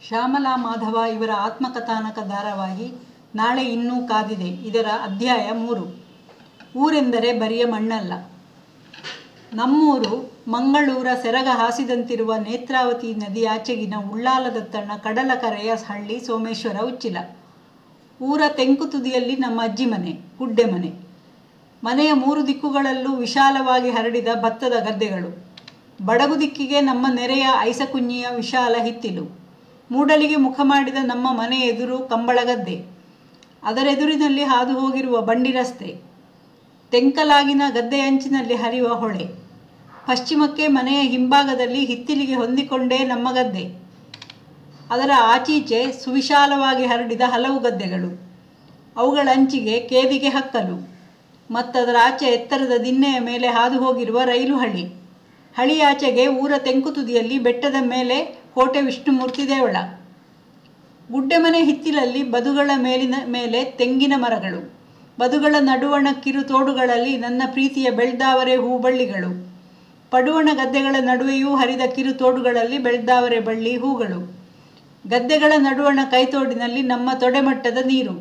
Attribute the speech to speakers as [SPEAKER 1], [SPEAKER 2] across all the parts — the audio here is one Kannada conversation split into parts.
[SPEAKER 1] ಶ್ಯಾಮಲಾ ಮಾಧವ ಇವರ ಆತ್ಮಕಥಾನಕ ಧಾರಾವಾಹಿ ನಾಳೆ ಇನ್ನೂ ಕಾದಿದೆ ಇದರ ಅಧ್ಯಾಯ ಮೂರು ಊರೆಂದರೆ ಬರಿಯ ಮಣ್ಣಲ್ಲ ನಮ್ಮೂರು ಮಂಗಳೂರ ಸೆರಗ ಹಾಸಿದಂತಿರುವ ನೇತ್ರಾವತಿ ನದಿಯಾಚೆಗಿನ ಉಳ್ಳಾಲದತ್ತಣ್ಣ ಕಡಲಕರೆಯ ಹಳ್ಳಿ ಸೋಮೇಶ್ವರ ಉಚ್ಚಿಲ ಊರ ತೆಂಕು ತುದಿಯಲ್ಲಿ ನಮ್ಮ ಅಜ್ಜಿ ಮನೆ ಗುಡ್ಡೆ ಮನೆ ಮನೆಯ ಮೂರು ದಿಕ್ಕುಗಳಲ್ಲೂ ವಿಶಾಲವಾಗಿ ಹರಡಿದ ಭತ್ತದ ಗದ್ದೆಗಳು ಬಡಗು ದಿಕ್ಕಿಗೆ ನಮ್ಮ ನೆರೆಯ ಐಸಕುಂಜಿಯ ವಿಶಾಲ ಹಿತ್ತಿಲು ಮೂಡಲಿಗೆ ಮುಖ ಮಾಡಿದ ನಮ್ಮ ಮನೆ ಎದುರು ಕಂಬಳಗದ್ದೆ ಅದರೆದುರಿನಲ್ಲಿ ಹಾದು ಹೋಗಿರುವ ಬಂಡಿ ರಸ್ತೆ ತೆಂಕಲಾಗಿನ ಗದ್ದೆ ಅಂಚಿನಲ್ಲಿ ಹರಿಯುವ ಹೊಳೆ ಪಶ್ಚಿಮಕ್ಕೆ ಮನೆಯ ಹಿಂಭಾಗದಲ್ಲಿ ಹಿತ್ತಿಲಿಗೆ ಹೊಂದಿಕೊಂಡೇ ನಮ್ಮ ಗದ್ದೆ ಅದರ ಆಚೀಚೆ ಸುವಿಶಾಲವಾಗಿ ಹರಡಿದ ಹಲವು ಗದ್ದೆಗಳು ಅವುಗಳ ಅಂಚಿಗೆ ಕೇದಿಗೆ ಹಕ್ಕಲು ಮತ್ತದರ ಆಚೆ ಎತ್ತರದ ದಿನ್ನೆಯ ಮೇಲೆ ಹಾದು ಹೋಗಿರುವ ರೈಲು ಹಳಿ ಹಳಿಯಾಚೆಗೆ ಊರ ತೆಂಕು ತುದಿಯಲ್ಲಿ ಬೆಟ್ಟದ ಮೇಲೆ ಕೋಟೆ ವಿಷ್ಣುಮೂರ್ತಿ ದೇವಳ ಗುಡ್ಡೆಮನೆ ಹಿತ್ತಿಲಲ್ಲಿ ಬದುಗಳ ಮೇಲಿನ ಮೇಲೆ ತೆಂಗಿನ ಮರಗಳು ಬದುಗಳ ನಡುವಣ ಕಿರು ತೋಡುಗಳಲ್ಲಿ ನನ್ನ ಪ್ರೀತಿಯ ಬೆಳ್ದಾವರೆ ಹೂಬಳ್ಳಿಗಳು ಪಡುವಣ ಗದ್ದೆಗಳ ನಡುವೆಯೂ ಹರಿದ ಕಿರು ತೋಡುಗಳಲ್ಲಿ ಬೆಳ್ದಾವರೆ ಬಳ್ಳಿ ಹೂಗಳು ಗದ್ದೆಗಳ ನಡುವಣ ಕೈತೋಡಿನಲ್ಲಿ ನಮ್ಮ ತೊಡೆಮಟ್ಟದ ನೀರು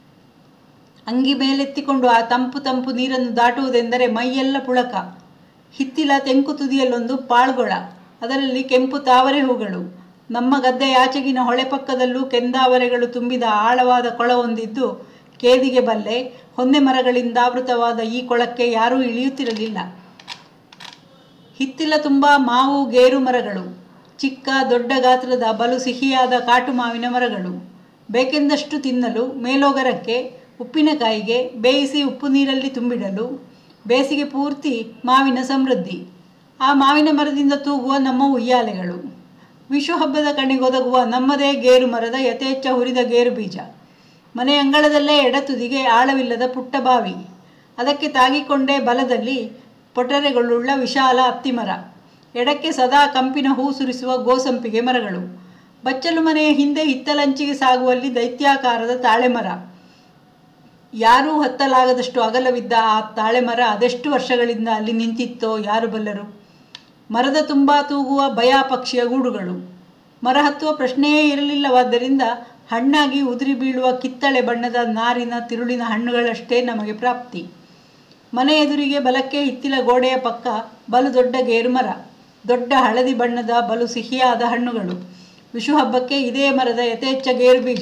[SPEAKER 1] ಅಂಗಿ ಮೇಲೆತ್ತಿಕೊಂಡು ಆ ತಂಪು ತಂಪು ನೀರನ್ನು ದಾಟುವುದೆಂದರೆ ಮೈಯೆಲ್ಲ ಪುಳಕ ಹಿತ್ತಿಲ ತೆಂಕು ತುದಿಯಲ್ಲೊಂದು ಪಾಳ್ಗೊಳ ಅದರಲ್ಲಿ ಕೆಂಪು ತಾವರೆ ಹೂಗಳು ನಮ್ಮ ಗದ್ದೆಯಾಚೆಗಿನ ಹೊಳೆ ಪಕ್ಕದಲ್ಲೂ ಕೆಂದಾವರೆಗಳು ತುಂಬಿದ ಆಳವಾದ ಕೊಳವೊಂದಿದ್ದು ಕೇದಿಗೆ ಬಲ್ಲೆ ಹೊನ್ನೆ ಮರಗಳಿಂದಾವೃತವಾದ ಈ ಕೊಳಕ್ಕೆ ಯಾರೂ ಇಳಿಯುತ್ತಿರಲಿಲ್ಲ ಹಿತ್ತಿಲ ತುಂಬ ಮಾವು ಗೇರು ಮರಗಳು ಚಿಕ್ಕ ದೊಡ್ಡ ಗಾತ್ರದ ಬಲು ಸಿಹಿಯಾದ ಕಾಟು ಮಾವಿನ ಮರಗಳು ಬೇಕೆಂದಷ್ಟು ತಿನ್ನಲು ಮೇಲೋಗರಕ್ಕೆ ಉಪ್ಪಿನಕಾಯಿಗೆ ಬೇಯಿಸಿ ಉಪ್ಪು ನೀರಲ್ಲಿ ತುಂಬಿಡಲು ಬೇಸಿಗೆ ಪೂರ್ತಿ ಮಾವಿನ ಸಮೃದ್ಧಿ ಆ ಮಾವಿನ ಮರದಿಂದ ತೂಗುವ ನಮ್ಮ ಉಯ್ಯಾಲೆಗಳು ವಿಷು ಹಬ್ಬದ ಕಣಿಗೊದಗುವ ನಮ್ಮದೇ ಗೇರು ಮರದ ಯಥೇಚ್ಛ ಹುರಿದ ಗೇರು ಬೀಜ ಮನೆ ಅಂಗಳದಲ್ಲೇ ಎಡತುದಿಗೆ ಆಳವಿಲ್ಲದ ಪುಟ್ಟ ಬಾವಿ ಅದಕ್ಕೆ ತಾಗಿಕೊಂಡೇ ಬಲದಲ್ಲಿ ಪೊಟರೆಗಳುಳ್ಳ ವಿಶಾಲ ಅತ್ತಿಮರ ಎಡಕ್ಕೆ ಸದಾ ಕಂಪಿನ ಹೂ ಸುರಿಸುವ ಗೋಸಂಪಿಗೆ ಮರಗಳು ಬಚ್ಚಲು ಮನೆಯ ಹಿಂದೆ ಹಿತ್ತಲಂಚಿಗೆ ಸಾಗುವಲ್ಲಿ ದೈತ್ಯಾಕಾರದ ತಾಳೆ ಮರ ಯಾರೂ ಹತ್ತಲಾಗದಷ್ಟು ಅಗಲವಿದ್ದ ಆ ತಾಳೆ ಮರ ಅದೆಷ್ಟು ವರ್ಷಗಳಿಂದ ಅಲ್ಲಿ ನಿಂತಿತ್ತೋ ಯಾರು ಬಲ್ಲರು ಮರದ ತುಂಬ ತೂಗುವ ಭಯ ಪಕ್ಷಿಯ ಗೂಡುಗಳು ಮರ ಹತ್ತುವ ಪ್ರಶ್ನೆಯೇ ಇರಲಿಲ್ಲವಾದ್ದರಿಂದ ಹಣ್ಣಾಗಿ ಉದುರಿ ಬೀಳುವ ಕಿತ್ತಳೆ ಬಣ್ಣದ ನಾರಿನ ತಿರುಳಿನ ಹಣ್ಣುಗಳಷ್ಟೇ ನಮಗೆ ಪ್ರಾಪ್ತಿ ಮನೆ ಎದುರಿಗೆ ಬಲಕ್ಕೆ ಹಿತ್ತಿಲ ಗೋಡೆಯ ಪಕ್ಕ ಬಲು ದೊಡ್ಡ ಗೇರು ಮರ ದೊಡ್ಡ ಹಳದಿ ಬಣ್ಣದ ಬಲು ಸಿಹಿಯಾದ ಹಣ್ಣುಗಳು ವಿಷು ಹಬ್ಬಕ್ಕೆ ಇದೇ ಮರದ ಯಥೇಚ್ಛ ಗೇರು ಬೀಜ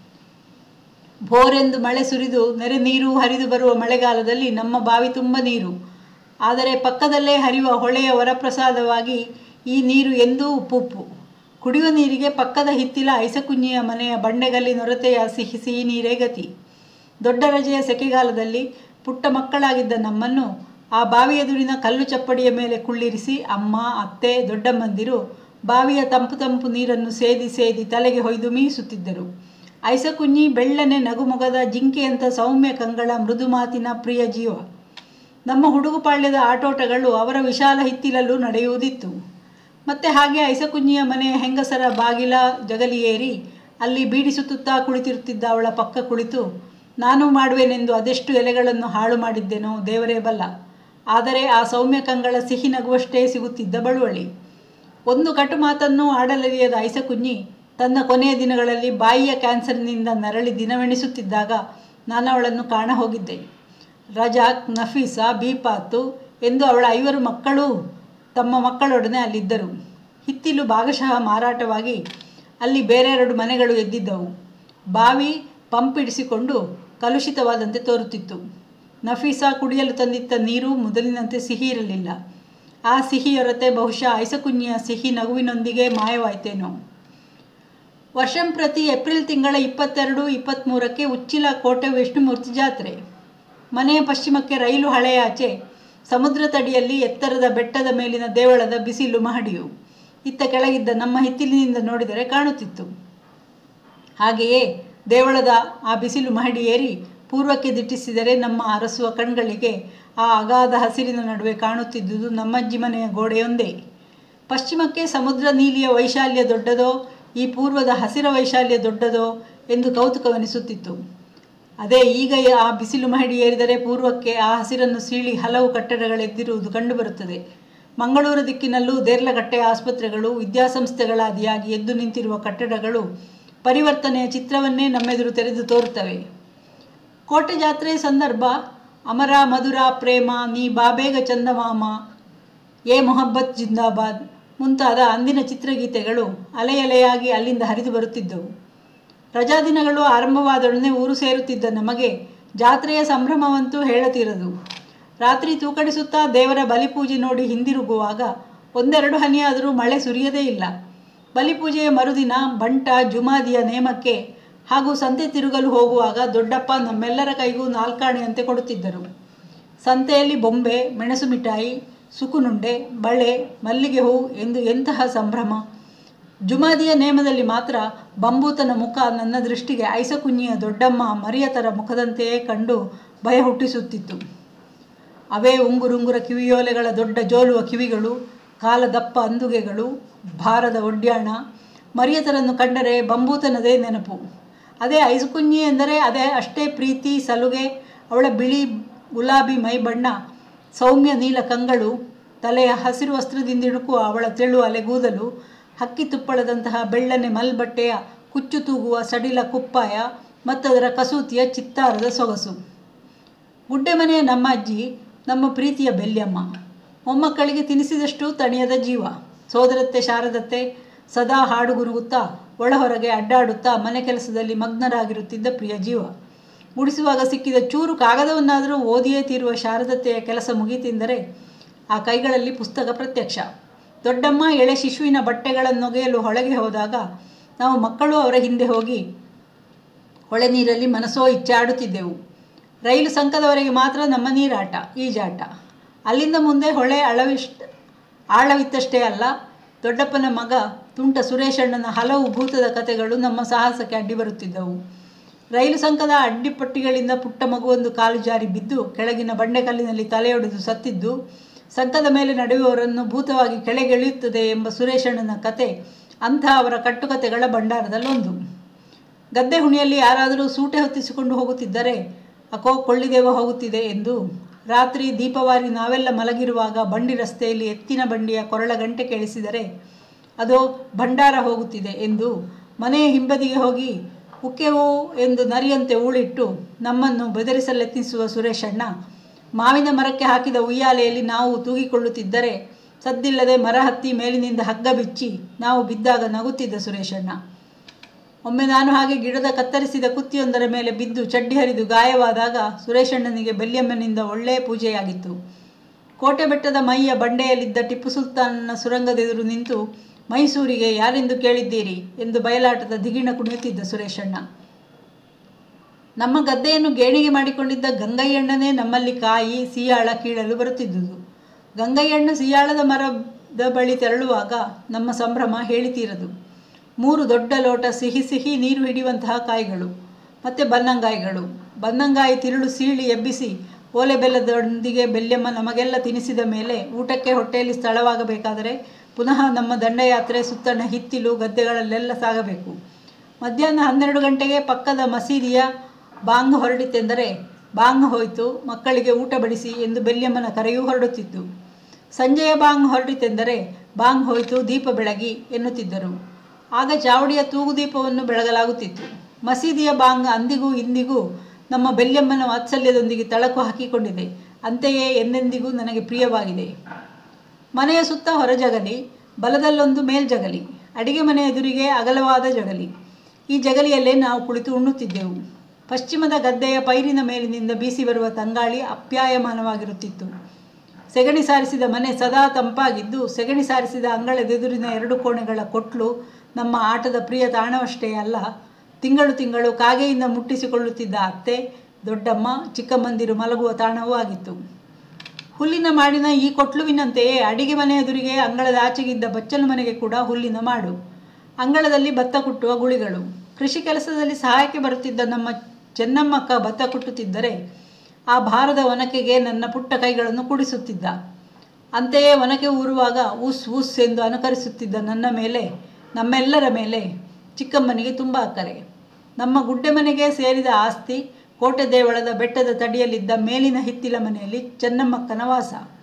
[SPEAKER 1] ಭೋರೆಂದು ಮಳೆ ಸುರಿದು ನೆರೆ ನೀರು ಹರಿದು ಬರುವ ಮಳೆಗಾಲದಲ್ಲಿ ನಮ್ಮ ಬಾವಿ ತುಂಬ ನೀರು ಆದರೆ ಪಕ್ಕದಲ್ಲೇ ಹರಿಯುವ ಹೊಳೆಯ ವರಪ್ರಸಾದವಾಗಿ ಈ ನೀರು ಎಂದೂ ಉಪ್ಪುಪ್ಪು ಕುಡಿಯುವ ನೀರಿಗೆ ಪಕ್ಕದ ಹಿತ್ತಿಲ ಐಸಕುಂಜಿಯ ಮನೆಯ ಬಂಡೆಗಲ್ಲಿ ನೊರತೆಯ ಸಿಹಿ ಸಿಹಿ ನೀರೇ ಗತಿ ದೊಡ್ಡ ರಜೆಯ ಸೆಕೆಗಾಲದಲ್ಲಿ ಪುಟ್ಟ ಮಕ್ಕಳಾಗಿದ್ದ ನಮ್ಮನ್ನು ಆ ಬಾವಿ ಎದುರಿನ ಕಲ್ಲು ಚಪ್ಪಡಿಯ ಮೇಲೆ ಕುಳ್ಳಿರಿಸಿ ಅಮ್ಮ ಅತ್ತೆ ದೊಡ್ಡಮ್ಮಂದಿರು ಬಾವಿಯ ತಂಪು ತಂಪು ನೀರನ್ನು ಸೇದಿ ಸೇದಿ ತಲೆಗೆ ಹೊಯ್ದು ಮೀಸುತ್ತಿದ್ದರು ಐಸಕುಂಜಿ ಬೆಳ್ಳನೆ ನಗುಮೊಗದ ಜಿಂಕೆಯಂಥ ಸೌಮ್ಯ ಕಂಗಳ ಮೃದು ಮಾತಿನ ಪ್ರಿಯ ಜೀವ ನಮ್ಮ ಹುಡುಗುಪಾಳ್ಯದ ಆಟೋಟಗಳು ಅವರ ವಿಶಾಲ ಹಿತ್ತಿಲಲ್ಲೂ ನಡೆಯುವುದಿತ್ತು ಮತ್ತೆ ಹಾಗೆ ಐಸಕುಂಜಿಯ ಮನೆಯ ಹೆಂಗಸರ ಬಾಗಿಲ ಜಗಲಿ ಏರಿ ಅಲ್ಲಿ ಬೀಡಿ ಸುತ್ತುತ್ತಾ ಕುಳಿತಿರುತ್ತಿದ್ದ ಅವಳ ಪಕ್ಕ ಕುಳಿತು ನಾನು ಮಾಡುವೆನೆಂದು ಅದೆಷ್ಟು ಎಲೆಗಳನ್ನು ಹಾಳು ಮಾಡಿದ್ದೆನೋ ದೇವರೇ ಬಲ್ಲ ಆದರೆ ಆ ಸೌಮ್ಯ ಕಂಗಳ ಸಿಹಿ ನಗುವಷ್ಟೇ ಸಿಗುತ್ತಿದ್ದ ಬಳುವಳಿ ಒಂದು ಕಟು ಮಾತನ್ನು ಆಡಲರಿಯದ ಐಸಕುಂಜಿ ತನ್ನ ಕೊನೆಯ ದಿನಗಳಲ್ಲಿ ಬಾಯಿಯ ಕ್ಯಾನ್ಸರ್ನಿಂದ ನರಳಿ ದಿನವೆಣಿಸುತ್ತಿದ್ದಾಗ ನಾನು ಅವಳನ್ನು ಕಾಣ ಹೋಗಿದ್ದೆ ರಜಾಕ್ ನಫೀಸಾ ಬೀಪಾತು ಎಂದು ಅವಳ ಐವರು ಮಕ್ಕಳೂ ತಮ್ಮ ಮಕ್ಕಳೊಡನೆ ಅಲ್ಲಿದ್ದರು ಹಿತ್ತಿಲು ಭಾಗಶಃ ಮಾರಾಟವಾಗಿ ಅಲ್ಲಿ ಬೇರೆ ಎರಡು ಮನೆಗಳು ಎದ್ದಿದ್ದವು ಬಾವಿ ಪಂಪಿಡಿಸಿಕೊಂಡು ಕಲುಷಿತವಾದಂತೆ ತೋರುತ್ತಿತ್ತು ನಫೀಸಾ ಕುಡಿಯಲು ತಂದಿದ್ದ ನೀರು ಮೊದಲಿನಂತೆ ಸಿಹಿ ಇರಲಿಲ್ಲ ಆ ಸಿಹಿಯೊರತೆ ಬಹುಶಃ ಐಸಕುಂಜಿಯ ಸಿಹಿ ನಗುವಿನೊಂದಿಗೆ ಮಾಯವಾಯ್ತೇನೋ ವರ್ಷಂಪ್ರತಿ ಏಪ್ರಿಲ್ ತಿಂಗಳ ಇಪ್ಪತ್ತೆರಡು ಇಪ್ಪತ್ತ್ಮೂರಕ್ಕೆ ಉಚ್ಚಿಲ ಕೋಟೆ ವಿಷ್ಣುಮೂರ್ತಿ ಜಾತ್ರೆ ಮನೆಯ ಪಶ್ಚಿಮಕ್ಕೆ ರೈಲು ಹಳೆಯಾಚೆ ಸಮುದ್ರ ತಡಿಯಲ್ಲಿ ಎತ್ತರದ ಬೆಟ್ಟದ ಮೇಲಿನ ದೇವಳದ ಬಿಸಿಲು ಮಹಡಿಯು ಇತ್ತ ಕೆಳಗಿದ್ದ ನಮ್ಮ ಹಿತ್ತಿಲಿನಿಂದ ನೋಡಿದರೆ ಕಾಣುತ್ತಿತ್ತು ಹಾಗೆಯೇ ದೇವಳದ ಆ ಬಿಸಿಲು ಮಹಡಿ ಏರಿ ಪೂರ್ವಕ್ಕೆ ದಿಟ್ಟಿಸಿದರೆ ನಮ್ಮ ಅರಸುವ ಕಣ್ಗಳಿಗೆ ಆ ಅಗಾಧ ಹಸಿರಿನ ನಡುವೆ ಕಾಣುತ್ತಿದ್ದುದು ನಮ್ಮಜ್ಜಿ ಮನೆಯ ಗೋಡೆಯೊಂದೇ ಪಶ್ಚಿಮಕ್ಕೆ ಸಮುದ್ರ ನೀಲಿಯ ವೈಶಾಲ್ಯ ದೊಡ್ಡದೋ ಈ ಪೂರ್ವದ ಹಸಿರ ವೈಶಾಲ್ಯ ದೊಡ್ಡದೋ ಎಂದು ಕೌತುಕವೆನಿಸುತ್ತಿತ್ತು ಅದೇ ಈಗ ಆ ಬಿಸಿಲು ಮಹಡಿ ಏರಿದರೆ ಪೂರ್ವಕ್ಕೆ ಆ ಹಸಿರನ್ನು ಸೀಳಿ ಹಲವು ಕಟ್ಟಡಗಳೆದ್ದಿರುವುದು ಕಂಡುಬರುತ್ತದೆ ಮಂಗಳೂರು ದಿಕ್ಕಿನಲ್ಲೂ ದೇರ್ಲಗಟ್ಟೆ ಆಸ್ಪತ್ರೆಗಳು ವಿದ್ಯಾಸಂಸ್ಥೆಗಳಾದಿಯಾಗಿ ಎದ್ದು ನಿಂತಿರುವ ಕಟ್ಟಡಗಳು ಪರಿವರ್ತನೆಯ ಚಿತ್ರವನ್ನೇ ನಮ್ಮೆದುರು ತೆರೆದು ತೋರುತ್ತವೆ ಕೋಟೆ ಜಾತ್ರೆ ಸಂದರ್ಭ ಅಮರ ಮಧುರ ಪ್ರೇಮ ನೀ ಬಾಬೇಗ ಚಂದಮಾಮ ಏ ಮೊಹಬ್ಬತ್ ಜಿಂದಾಬಾದ್ ಮುಂತಾದ ಅಂದಿನ ಚಿತ್ರಗೀತೆಗಳು ಅಲೆ ಅಲೆಯಾಗಿ ಅಲ್ಲಿಂದ ಹರಿದು ಬರುತ್ತಿದ್ದವು ರಜಾ ದಿನಗಳು ಆರಂಭವಾದೊಡನೆ ಊರು ಸೇರುತ್ತಿದ್ದ ನಮಗೆ ಜಾತ್ರೆಯ ಸಂಭ್ರಮವಂತೂ ಹೇಳತೀರದು ರಾತ್ರಿ ತೂಕಡಿಸುತ್ತಾ ದೇವರ ಬಲಿಪೂಜೆ ನೋಡಿ ಹಿಂದಿರುಗುವಾಗ ಒಂದೆರಡು ಹನಿಯಾದರೂ ಮಳೆ ಸುರಿಯದೇ ಇಲ್ಲ ಬಲಿಪೂಜೆಯ ಮರುದಿನ ಬಂಟ ಜುಮಾದಿಯ ನೇಮಕ್ಕೆ ಹಾಗೂ ಸಂತೆ ತಿರುಗಲು ಹೋಗುವಾಗ ದೊಡ್ಡಪ್ಪ ನಮ್ಮೆಲ್ಲರ ಕೈಗೂ ನಾಲ್ಕಾಣೆಯಂತೆ ಕೊಡುತ್ತಿದ್ದರು ಸಂತೆಯಲ್ಲಿ ಬೊಂಬೆ ಮೆಣಸು ಮಿಠಾಯಿ ಸುಕುನುಂಡೆ ಬಳೆ ಮಲ್ಲಿಗೆ ಹೂ ಎಂದು ಎಂತಹ ಸಂಭ್ರಮ ಜುಮಾದಿಯ ನೇಮದಲ್ಲಿ ಮಾತ್ರ ಬಂಬೂತನ ಮುಖ ನನ್ನ ದೃಷ್ಟಿಗೆ ಐಸಕುഞ്ഞിಯ ದೊಡ್ಡಮ್ಮ ಮರಿಯತರ ಮುಖದಂತೆಯೇ ಕಂಡು ಭಯ ಹುಟ್ಟಿಸುತ್ತಿತ್ತು ಅವೇ ಉಂಗುರುಂಗುರ ಕಿವಿಯೋಲೆಗಳ ದೊಡ್ಡ ಜೋಲುವ ಕಿವಿಗಳು ಕಾಲ ದಪ್ಪ ಅಂದುಗೆಗಳು ಭಾರದ ಒಡ್ಯಾಣ ಮರಿಯತರನ್ನು ಕಂಡರೆ ಬಂಬೂತನದೇ ನೆನಪು ಅದೇ ಐಸುಕುഞ്ഞಿ ಎಂದರೆ ಅದೇ ಅಷ್ಟೇ ಪ್ರೀತಿ ಸಲುಗೆ ಅವಳ ಬಿಳಿ ಗುಲಾಬಿ ಮೈಬಣ್ಣ ಸೌಮ್ಯ ನೀಲ ಕಂಗಳು ತಲೆಯ ಹಸಿರು ವಸ್ತ್ರದಿಂದಿಣುಕುವ ಅವಳ ತೆಳು ಅಲೆಗೂದಲು ಹಕ್ಕಿ ತುಪ್ಪಳದಂತಹ ಬೆಳ್ಳನೆ ಮಲ್ಬಟ್ಟೆಯ ಕುಚ್ಚು ತೂಗುವ ಸಡಿಲ ಕುಪ್ಪಾಯ ಮತ್ತದರ ಕಸೂತಿಯ ಚಿತ್ತಾರದ ಸೊಗಸು ಗುಡ್ಡೆಮನೆಯ ನಮ್ಮ ಅಜ್ಜಿ ನಮ್ಮ ಪ್ರೀತಿಯ ಬೆಲ್ಯಮ್ಮ ಮೊಮ್ಮಕ್ಕಳಿಗೆ ತಿನಿಸಿದಷ್ಟು ತಣಿಯದ ಜೀವ ಸೋದರತ್ತೆ ಶಾರದತ್ತೆ ಸದಾ ಹಾಡು ಗುರುಗುತ್ತಾ ಒಳಹೊರಗೆ ಅಡ್ಡಾಡುತ್ತಾ ಮನೆ ಕೆಲಸದಲ್ಲಿ ಮಗ್ನರಾಗಿರುತ್ತಿದ್ದ ಪ್ರಿಯ ಜೀವ ಗುಡಿಸುವಾಗ ಸಿಕ್ಕಿದ ಚೂರು ಕಾಗದವನ್ನಾದರೂ ಓದಿಯೇ ತೀರುವ ಶಾರದತ್ತೆಯ ಕೆಲಸ ಮುಗಿತೆಂದರೆ ಆ ಕೈಗಳಲ್ಲಿ ಪುಸ್ತಕ ಪ್ರತ್ಯಕ್ಷ ದೊಡ್ಡಮ್ಮ ಎಳೆ ಶಿಶುವಿನ ಬಟ್ಟೆಗಳನ್ನೊಗೆಯಲು ಹೊಳೆಗೆ ಹೋದಾಗ ನಾವು ಮಕ್ಕಳು ಅವರ ಹಿಂದೆ ಹೋಗಿ ಹೊಳೆ ನೀರಲ್ಲಿ ಮನಸ್ಸೋ ಇಚ್ಚಾಡುತ್ತಿದ್ದೆವು ರೈಲು ಸಂಕದವರೆಗೆ ಮಾತ್ರ ನಮ್ಮ ನೀರಾಟ ಈಜಾಟ ಅಲ್ಲಿಂದ ಮುಂದೆ ಹೊಳೆ ಅಳವಿಷ್ಟ ಆಳವಿತ್ತಷ್ಟೇ ಅಲ್ಲ ದೊಡ್ಡಪ್ಪನ ಮಗ ತುಂಟ ಸುರೇಶಣ್ಣನ ಹಲವು ಭೂತದ ಕಥೆಗಳು ನಮ್ಮ ಸಾಹಸಕ್ಕೆ ಅಡ್ಡಿ ಬರುತ್ತಿದ್ದವು ರೈಲು ಸಂಕದ ಅಡ್ಡಿಪಟ್ಟಿಗಳಿಂದ ಪುಟ್ಟ ಮಗುವೊಂದು ಕಾಲು ಜಾರಿ ಬಿದ್ದು ಕೆಳಗಿನ ಬಂಡೆಕಲ್ಲಿನಲ್ಲಿ ತಲೆಯೊಡೆದು ಸತ್ತಿದ್ದು ಸಂಕದ ಮೇಲೆ ನಡೆಯುವವರನ್ನು ಭೂತವಾಗಿ ಕೆಳಗೆಳೆಯುತ್ತದೆ ಎಂಬ ಸುರೇಶಣ್ಣನ ಕತೆ ಅಂಥ ಅವರ ಕಟ್ಟುಕತೆಗಳ ಭಂಡಾರದಲ್ಲೊಂದು ಗದ್ದೆ ಹುಣಿಯಲ್ಲಿ ಯಾರಾದರೂ ಸೂಟೆ ಹೊತ್ತಿಸಿಕೊಂಡು ಹೋಗುತ್ತಿದ್ದರೆ ಅಕೋ ಕೊಳ್ಳಿದೇವ ಹೋಗುತ್ತಿದೆ ಎಂದು ರಾತ್ರಿ ದೀಪವಾರಿ ನಾವೆಲ್ಲ ಮಲಗಿರುವಾಗ ಬಂಡಿ ರಸ್ತೆಯಲ್ಲಿ ಎತ್ತಿನ ಬಂಡಿಯ ಕೊರಳ ಗಂಟೆ ಕೇಳಿಸಿದರೆ ಅದೋ ಭಂಡಾರ ಹೋಗುತ್ತಿದೆ ಎಂದು ಮನೆಯ ಹಿಂಬದಿಗೆ ಹೋಗಿ ಉಕ್ಕೆವು ಎಂದು ನರಿಯಂತೆ ಊಳಿಟ್ಟು ನಮ್ಮನ್ನು ಬೆದರಿಸಲೆತ್ನಿಸುವ ಸುರೇಶಣ್ಣ ಮಾವಿನ ಮರಕ್ಕೆ ಹಾಕಿದ ಉಯ್ಯಾಲೆಯಲ್ಲಿ ನಾವು ತೂಗಿಕೊಳ್ಳುತ್ತಿದ್ದರೆ ಸದ್ದಿಲ್ಲದೆ ಮರ ಹತ್ತಿ ಮೇಲಿನಿಂದ ಹಗ್ಗ ಬಿಚ್ಚಿ ನಾವು ಬಿದ್ದಾಗ ನಗುತ್ತಿದ್ದ ಸುರೇಶಣ್ಣ ಒಮ್ಮೆ ನಾನು ಹಾಗೆ ಗಿಡದ ಕತ್ತರಿಸಿದ ಕುತ್ತಿಯೊಂದರ ಮೇಲೆ ಬಿದ್ದು ಚಡ್ಡಿ ಹರಿದು ಗಾಯವಾದಾಗ ಸುರೇಶಣ್ಣನಿಗೆ ಬೆಲ್ಯಮ್ಮನಿಂದ ಒಳ್ಳೆಯ ಪೂಜೆಯಾಗಿತ್ತು ಕೋಟೆ ಬೆಟ್ಟದ ಮೈಯ ಬಂಡೆಯಲ್ಲಿದ್ದ ಟಿಪ್ಪು ಸುಲ್ತಾನನ ಸುರಂಗದೆದುರು ನಿಂತು ಮೈಸೂರಿಗೆ ಯಾರೆಂದು ಕೇಳಿದ್ದೀರಿ ಎಂದು ಬಯಲಾಟದ ದಿಗಿಣ ಕುಣಿಯುತ್ತಿದ್ದ ಸುರೇಶಣ್ಣ ನಮ್ಮ ಗದ್ದೆಯನ್ನು ಗೇಣಿಗೆ ಮಾಡಿಕೊಂಡಿದ್ದ ಗಂಗಯ್ಯಣ್ಣನೇ ನಮ್ಮಲ್ಲಿ ಕಾಯಿ ಸಿಯಾಳ ಕೀಳಲು ಬರುತ್ತಿದ್ದುದು ಗಂಗಯ್ಯಣ್ಣ ಸಿಯಾಳದ ಮರದ ಬಳಿ ತೆರಳುವಾಗ ನಮ್ಮ ಸಂಭ್ರಮ ಹೇಳಿತೀರದು ಮೂರು ದೊಡ್ಡ ಲೋಟ ಸಿಹಿ ಸಿಹಿ ನೀರು ಹಿಡಿಯುವಂತಹ ಕಾಯಿಗಳು ಮತ್ತು ಬನ್ನಂಗಾಯಿಗಳು ಬನ್ನಂಗಾಯಿ ತಿರುಳು ಸೀಳಿ ಎಬ್ಬಿಸಿ ಓಲೆ ಬೆಲ್ಲದೊಂದಿಗೆ ಬೆಲ್ಯಮ್ಮ ನಮಗೆಲ್ಲ ತಿನಿಸಿದ ಮೇಲೆ ಊಟಕ್ಕೆ ಹೊಟ್ಟೆಯಲ್ಲಿ ಸ್ಥಳವಾಗಬೇಕಾದರೆ ಪುನಃ ನಮ್ಮ ದಂಡಯಾತ್ರೆ ಸುತ್ತಣ ಹಿತ್ತಿಲು ಗದ್ದೆಗಳಲ್ಲೆಲ್ಲ ಸಾಗಬೇಕು ಮಧ್ಯಾಹ್ನ ಹನ್ನೆರಡು ಗಂಟೆಗೆ ಪಕ್ಕದ ಮಸೀದಿಯ ಬಾಂಗ್ ಹೊರಡಿತೆಂದರೆ ಬಾಂಗ್ ಹೋಯಿತು ಮಕ್ಕಳಿಗೆ ಊಟ ಬಡಿಸಿ ಎಂದು ಬೆಲ್ಯಮ್ಮನ ಕರೆಯೂ ಹೊರಡುತ್ತಿತ್ತು ಸಂಜೆಯ ಬಾಂಗ್ ಹೊರಡಿತೆಂದರೆ ಬಾಂಗ್ ಹೋಯಿತು ದೀಪ ಬೆಳಗಿ ಎನ್ನುತ್ತಿದ್ದರು ಆಗ ಚಾವಡಿಯ ತೂಗುದೀಪವನ್ನು ಬೆಳಗಲಾಗುತ್ತಿತ್ತು ಮಸೀದಿಯ ಬಾಂಗ್ ಅಂದಿಗೂ ಇಂದಿಗೂ ನಮ್ಮ ಬೆಲ್ಯಮ್ಮನ ವಾತ್ಸಲ್ಯದೊಂದಿಗೆ ತಳಕು ಹಾಕಿಕೊಂಡಿದೆ ಅಂತೆಯೇ ಎಂದೆಂದಿಗೂ ನನಗೆ ಪ್ರಿಯವಾಗಿದೆ ಮನೆಯ ಸುತ್ತ ಹೊರಜಗಲಿ ಬಲದಲ್ಲೊಂದು ಮೇಲ್ಜಗಲಿ ಅಡಿಗೆ ಮನೆ ಎದುರಿಗೆ ಅಗಲವಾದ ಜಗಲಿ ಈ ಜಗಲಿಯಲ್ಲೇ ನಾವು ಕುಳಿತು ಉಣ್ಣುತ್ತಿದ್ದೆವು ಪಶ್ಚಿಮದ ಗದ್ದೆಯ ಪೈರಿನ ಮೇಲಿನಿಂದ ಬೀಸಿ ಬರುವ ತಂಗಾಳಿ ಅಪ್ಯಾಯಮಾನವಾಗಿರುತ್ತಿತ್ತು ಸೆಗಣಿ ಸಾರಿಸಿದ ಮನೆ ಸದಾ ತಂಪಾಗಿದ್ದು ಸೆಗಣಿ ಸಾರಿಸಿದ ಅಂಗಳದೆದುರಿನ ಎರಡು ಕೋಣೆಗಳ ಕೊಟ್ಲು ನಮ್ಮ ಆಟದ ಪ್ರಿಯ ತಾಣವಷ್ಟೇ ಅಲ್ಲ ತಿಂಗಳು ತಿಂಗಳು ಕಾಗೆಯಿಂದ ಮುಟ್ಟಿಸಿಕೊಳ್ಳುತ್ತಿದ್ದ ಅತ್ತೆ ದೊಡ್ಡಮ್ಮ ಚಿಕ್ಕಮ್ಮಂದಿರು ಮಲಗುವ ತಾಣವೂ ಆಗಿತ್ತು ಹುಲ್ಲಿನ ಮಾಡಿನ ಈ ಕೊಟ್ಲುವಿನಂತೆಯೇ ಅಡಿಗೆ ಮನೆ ಎದುರಿಗೆ ಅಂಗಳದ ಆಚೆಗಿದ್ದ ಬಚ್ಚಲ ಮನೆಗೆ ಕೂಡ ಹುಲ್ಲಿನ ಮಾಡು ಅಂಗಳದಲ್ಲಿ ಭತ್ತ ಕುಟ್ಟುವ ಗುಳಿಗಳು ಕೃಷಿ ಕೆಲಸದಲ್ಲಿ ಸಹಾಯಕ್ಕೆ ಬರುತ್ತಿದ್ದ ನಮ್ಮ ಚೆನ್ನಮ್ಮಕ್ಕ ಭತ್ತ ಕುಟ್ಟುತ್ತಿದ್ದರೆ ಆ ಭಾರದ ಒನಕೆಗೆ ನನ್ನ ಪುಟ್ಟ ಕೈಗಳನ್ನು ಕುಡಿಸುತ್ತಿದ್ದ ಅಂತೆಯೇ ಒನಕೆ ಊರುವಾಗ ಉಸ್ ಉಸ್ ಎಂದು ಅನುಕರಿಸುತ್ತಿದ್ದ ನನ್ನ ಮೇಲೆ ನಮ್ಮೆಲ್ಲರ ಮೇಲೆ ಚಿಕ್ಕಮ್ಮನಿಗೆ ತುಂಬ ಅಕ್ಕರೆ ನಮ್ಮ ಗುಡ್ಡೆ ಮನೆಗೆ ಸೇರಿದ ಆಸ್ತಿ ಕೋಟೆ ದೇವಳದ ಬೆಟ್ಟದ ತಡಿಯಲ್ಲಿದ್ದ ಮೇಲಿನ ಹಿತ್ತಿಲ ಮನೆಯಲ್ಲಿ ಚೆನ್ನಮ್ಮಕ್ಕನ ವಾಸ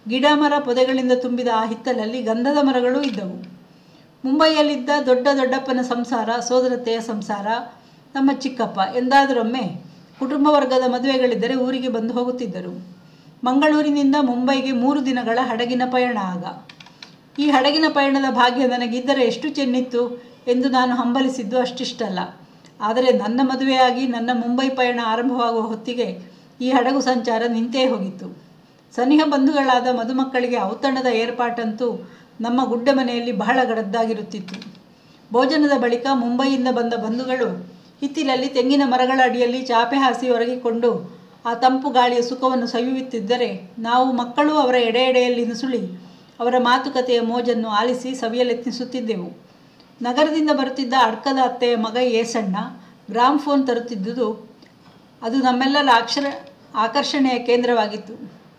[SPEAKER 1] ಗಿಡ ಮರ ಪೊದೆಗಳಿಂದ ತುಂಬಿದ ಆ ಹಿತ್ತಲಲ್ಲಿ ಗಂಧದ ಮರಗಳೂ ಇದ್ದವು ಮುಂಬೈಯಲ್ಲಿದ್ದ ದೊಡ್ಡ ದೊಡ್ಡಪ್ಪನ ಸಂಸಾರ ಸೋದರತೆಯ ಸಂಸಾರ ನಮ್ಮ ಚಿಕ್ಕಪ್ಪ ಎಂದಾದರೊಮ್ಮೆ ಕುಟುಂಬ ವರ್ಗದ ಮದುವೆಗಳಿದ್ದರೆ ಊರಿಗೆ ಬಂದು ಹೋಗುತ್ತಿದ್ದರು ಮಂಗಳೂರಿನಿಂದ ಮುಂಬೈಗೆ ಮೂರು ದಿನಗಳ ಹಡಗಿನ ಪಯಣ ಆಗ ಈ ಹಡಗಿನ ಪಯಣದ ಭಾಗ್ಯ ನನಗಿದ್ದರೆ ಎಷ್ಟು ಚೆನ್ನಿತ್ತು ಎಂದು ನಾನು ಹಂಬಲಿಸಿದ್ದು ಅಷ್ಟಿಷ್ಟಲ್ಲ ಆದರೆ ನನ್ನ ಮದುವೆಯಾಗಿ ನನ್ನ ಮುಂಬೈ ಪಯಣ ಆರಂಭವಾಗುವ ಹೊತ್ತಿಗೆ ಈ ಹಡಗು ಸಂಚಾರ ನಿಂತೇ ಹೋಗಿತ್ತು ಸನಿಹ ಬಂಧುಗಳಾದ ಮದುಮಕ್ಕಳಿಗೆ ಔತಣದ ಏರ್ಪಾಟಂತೂ ನಮ್ಮ ಗುಡ್ಡ ಮನೆಯಲ್ಲಿ ಬಹಳ ಗಡದ್ದಾಗಿರುತ್ತಿತ್ತು ಭೋಜನದ ಬಳಿಕ ಮುಂಬೈಯಿಂದ ಬಂದ ಬಂಧುಗಳು ಹಿತ್ತಿಲಲ್ಲಿ ತೆಂಗಿನ ಮರಗಳ ಅಡಿಯಲ್ಲಿ ಚಾಪೆ ಹಾಸಿ ಒರಗಿಕೊಂಡು ಆ ತಂಪು ಗಾಳಿಯ ಸುಖವನ್ನು ಸವಿಯುತ್ತಿದ್ದರೆ ನಾವು ಮಕ್ಕಳು ಅವರ ಎಡೆ ಎಡೆಯಲ್ಲಿ ನುಸುಳಿ ಅವರ ಮಾತುಕತೆಯ ಮೋಜನ್ನು ಆಲಿಸಿ ಸವಿಯಲೆತ್ನಿಸುತ್ತಿದ್ದೆವು ನಗರದಿಂದ ಬರುತ್ತಿದ್ದ ಅಡ್ಕದ ಅತ್ತೆಯ ಮಗ ಏಸಣ್ಣ ಗ್ರಾಮ್ ಫೋನ್ ತರುತ್ತಿದ್ದುದು ಅದು ನಮ್ಮೆಲ್ಲರ ಅಕ್ಷರ ಆಕರ್ಷಣೆಯ ಕೇಂದ್ರವಾಗಿತ್ತು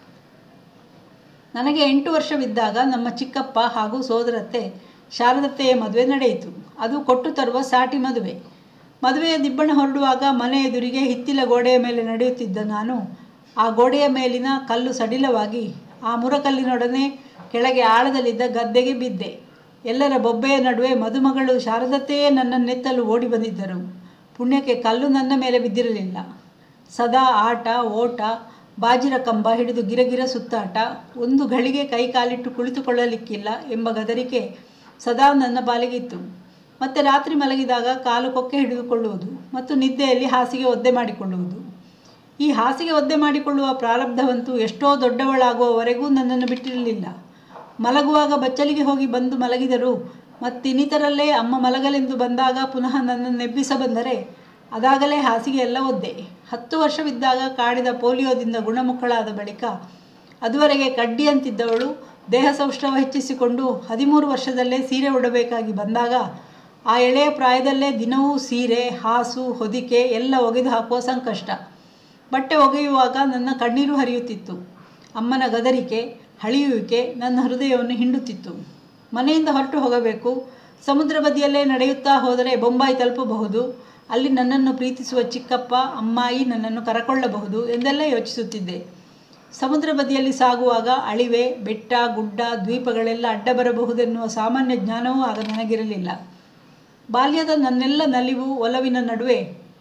[SPEAKER 1] ನನಗೆ ಎಂಟು ವರ್ಷವಿದ್ದಾಗ ನಮ್ಮ ಚಿಕ್ಕಪ್ಪ ಹಾಗೂ ಸೋದರತ್ತೆ ಶಾರದತ್ತೆಯ ಮದುವೆ ನಡೆಯಿತು ಅದು ಕೊಟ್ಟು ತರುವ ಸಾಟಿ ಮದುವೆ ಮದುವೆಯ ದಿಬ್ಬಣ ಹೊರಡುವಾಗ ಮನೆ ಎದುರಿಗೆ ಹಿತ್ತಿಲ ಗೋಡೆಯ ಮೇಲೆ ನಡೆಯುತ್ತಿದ್ದ ನಾನು ಆ ಗೋಡೆಯ ಮೇಲಿನ ಕಲ್ಲು ಸಡಿಲವಾಗಿ ಆ ಮುರಕಲ್ಲಿನೊಡನೆ ಕೆಳಗೆ ಆಳದಲ್ಲಿದ್ದ ಗದ್ದೆಗೆ ಬಿದ್ದೆ ಎಲ್ಲರ ಬೊಬ್ಬೆಯ ನಡುವೆ ಮದುಮಗಳು ಶಾರದತ್ತೆಯೇ ನನ್ನನ್ನೆತ್ತಲು ಓಡಿ ಬಂದಿದ್ದರು ಪುಣ್ಯಕ್ಕೆ ಕಲ್ಲು ನನ್ನ ಮೇಲೆ ಬಿದ್ದಿರಲಿಲ್ಲ ಸದಾ ಆಟ ಓಟ ಬಾಜಿರ ಕಂಬ ಹಿಡಿದು ಗಿರಗಿರ ಸುತ್ತಾಟ ಒಂದು ಘಳಿಗೆ ಕೈ ಕಾಲಿಟ್ಟು ಕುಳಿತುಕೊಳ್ಳಲಿಕ್ಕಿಲ್ಲ ಎಂಬ ಗದರಿಕೆ ಸದಾ ನನ್ನ ಪಾಲಿಗಿತ್ತು ಮತ್ತೆ ರಾತ್ರಿ ಮಲಗಿದಾಗ ಕಾಲು ಕೊಕ್ಕೆ ಹಿಡಿದುಕೊಳ್ಳುವುದು ಮತ್ತು ನಿದ್ದೆಯಲ್ಲಿ ಹಾಸಿಗೆ ಒದ್ದೆ ಮಾಡಿಕೊಳ್ಳುವುದು ಈ ಹಾಸಿಗೆ ಒದ್ದೆ ಮಾಡಿಕೊಳ್ಳುವ ಪ್ರಾರಬ್ಧವಂತೂ ಎಷ್ಟೋ ದೊಡ್ಡವಳಾಗುವವರೆಗೂ ನನ್ನನ್ನು ಬಿಟ್ಟಿರಲಿಲ್ಲ ಮಲಗುವಾಗ ಬಚ್ಚಲಿಗೆ ಹೋಗಿ ಬಂದು ಮಲಗಿದರೂ ಮತ್ತಿನಿತರಲ್ಲೇ ಅಮ್ಮ ಮಲಗಲೆಂದು ಬಂದಾಗ ಪುನಃ ನನ್ನನ್ನು ಎಬ್ಬಿಸ ಬಂದರೆ ಅದಾಗಲೇ ಹಾಸಿಗೆ ಎಲ್ಲ ಒದ್ದೆ ಹತ್ತು ವರ್ಷವಿದ್ದಾಗ ಕಾಡಿದ ಪೋಲಿಯೋದಿಂದ ಗುಣಮುಖಳಾದ ಬಳಿಕ ಅದುವರೆಗೆ ಕಡ್ಡಿಯಂತಿದ್ದವಳು ದೇಹ ಸೌಷ್ಠವ ಹೆಚ್ಚಿಸಿಕೊಂಡು ಹದಿಮೂರು ವರ್ಷದಲ್ಲೇ ಸೀರೆ ಉಡಬೇಕಾಗಿ ಬಂದಾಗ ಆ ಎಳೆಯ ಪ್ರಾಯದಲ್ಲೇ ದಿನವೂ ಸೀರೆ ಹಾಸು ಹೊದಿಕೆ ಎಲ್ಲ ಒಗೆದು ಹಾಕುವ ಸಂಕಷ್ಟ ಬಟ್ಟೆ ಒಗೆಯುವಾಗ ನನ್ನ ಕಣ್ಣೀರು ಹರಿಯುತ್ತಿತ್ತು ಅಮ್ಮನ ಗದರಿಕೆ ಹಳಿಯುವಿಕೆ ನನ್ನ ಹೃದಯವನ್ನು ಹಿಂಡುತ್ತಿತ್ತು ಮನೆಯಿಂದ ಹೊರಟು ಹೋಗಬೇಕು ಸಮುದ್ರ ಬದಿಯಲ್ಲೇ ನಡೆಯುತ್ತಾ ಹೋದರೆ ಬೊಂಬಾಯಿ ತಲುಪಬಹುದು ಅಲ್ಲಿ ನನ್ನನ್ನು ಪ್ರೀತಿಸುವ ಚಿಕ್ಕಪ್ಪ ಅಮ್ಮಾಯಿ ನನ್ನನ್ನು ಕರಕೊಳ್ಳಬಹುದು ಎಂದೆಲ್ಲ ಯೋಚಿಸುತ್ತಿದ್ದೆ ಸಮುದ್ರ ಬದಿಯಲ್ಲಿ ಸಾಗುವಾಗ ಅಳಿವೆ ಬೆಟ್ಟ ಗುಡ್ಡ ದ್ವೀಪಗಳೆಲ್ಲ ಅಡ್ಡ ಬರಬಹುದೆನ್ನುವ ಸಾಮಾನ್ಯ ಜ್ಞಾನವೂ ಆಗ ನನಗಿರಲಿಲ್ಲ ಬಾಲ್ಯದ ನನ್ನೆಲ್ಲ ನಲಿವು ಒಲವಿನ ನಡುವೆ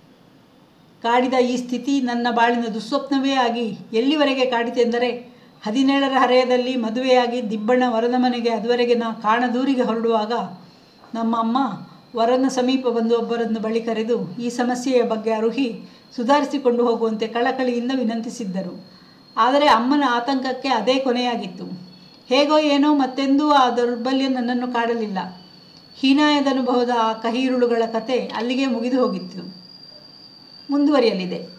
[SPEAKER 1] ಕಾಡಿದ ಈ ಸ್ಥಿತಿ ನನ್ನ ಬಾಳಿನ ದುಸ್ವಪ್ನವೇ ಆಗಿ ಎಲ್ಲಿವರೆಗೆ ಕಾಡಿತೆಂದರೆ ಹದಿನೇಳರ ಹರೆಯದಲ್ಲಿ ಮದುವೆಯಾಗಿ ದಿಬ್ಬಣ್ಣ ವರನ ಮನೆಗೆ ಅದುವರೆಗೆ ನಾ ಕಾಣದೂರಿಗೆ ಹೊರಡುವಾಗ ನಮ್ಮ ಅಮ್ಮ ವರನ ಸಮೀಪ ಬಂದು ಒಬ್ಬರನ್ನು ಬಳಿ ಕರೆದು ಈ ಸಮಸ್ಯೆಯ ಬಗ್ಗೆ ಅರುಹಿ ಸುಧಾರಿಸಿಕೊಂಡು ಹೋಗುವಂತೆ ಕಳಕಳಿಯಿಂದ ವಿನಂತಿಸಿದ್ದರು ಆದರೆ ಅಮ್ಮನ ಆತಂಕಕ್ಕೆ ಅದೇ ಕೊನೆಯಾಗಿತ್ತು ಹೇಗೋ ಏನೋ ಮತ್ತೆಂದೂ ಆ ದೌರ್ಬಲ್ಯ ನನ್ನನ್ನು ಕಾಡಲಿಲ್ಲ ಹೀನಾಯದ ಅನುಭವದ ಆ ಕಹಿ ಇರುಳುಗಳ ಕತೆ ಅಲ್ಲಿಗೆ ಮುಗಿದು ಹೋಗಿತ್ತು ಮುಂದುವರಿಯಲಿದೆ